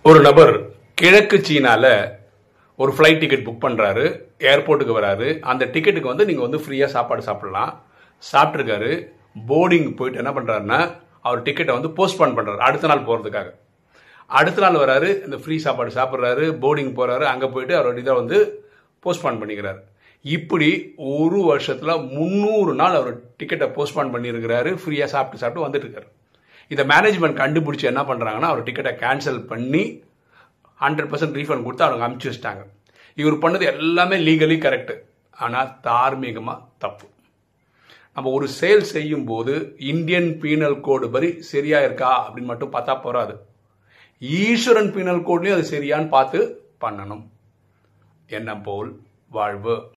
ஒரு நபர் கிழக்கு சீனால ஒரு ஃப்ளைட் டிக்கெட் புக் பண்ணுறாரு ஏர்போர்ட்டுக்கு வராரு அந்த டிக்கெட்டுக்கு வந்து நீங்கள் வந்து ஃப்ரீயாக சாப்பாடு சாப்பிடலாம் சாப்பிட்ருக்காரு போர்டிங் போயிட்டு என்ன பண்ணுறாருன்னா அவர் டிக்கெட்டை வந்து போஸ்ட்பான் பண்ணுறாரு அடுத்த நாள் போகிறதுக்காக அடுத்த நாள் வராரு இந்த ஃப்ரீ சாப்பாடு சாப்பிட்றாரு போர்டிங் போகிறாரு அங்கே போயிட்டு அவரோட இதை வந்து போஸ்ட்பான் பண்ணிக்கிறாரு இப்படி ஒரு வருஷத்தில் முந்நூறு நாள் அவர் டிக்கெட்டை போஸ்ட்பான் பண்ணியிருக்கிறாரு ஃப்ரீயாக சாப்பிட்டு சாப்பிட்டு வந்துட்டு இருக்காரு இதை மேனேஜ்மெண்ட் கண்டுபிடிச்சி என்ன பண்ணுறாங்கன்னா அவர் டிக்கெட்டை கேன்சல் பண்ணி ஹண்ட்ரட் பர்சன்ட் ரீஃபண்ட் கொடுத்து அவங்க அமுச்சு வச்சிட்டாங்க இவர் பண்ணது எல்லாமே லீகலி கரெக்டு ஆனால் தார்மீகமாக தப்பு நம்ம ஒரு செயல் செய்யும் போது இந்தியன் பீனல் கோடு படி சரியா இருக்கா அப்படின்னு மட்டும் பார்த்தா போறாது ஈஸ்வரன் பீனல் கோட்லயும் அது சரியான்னு பார்த்து பண்ணணும் என்ன போல் வாழ்வு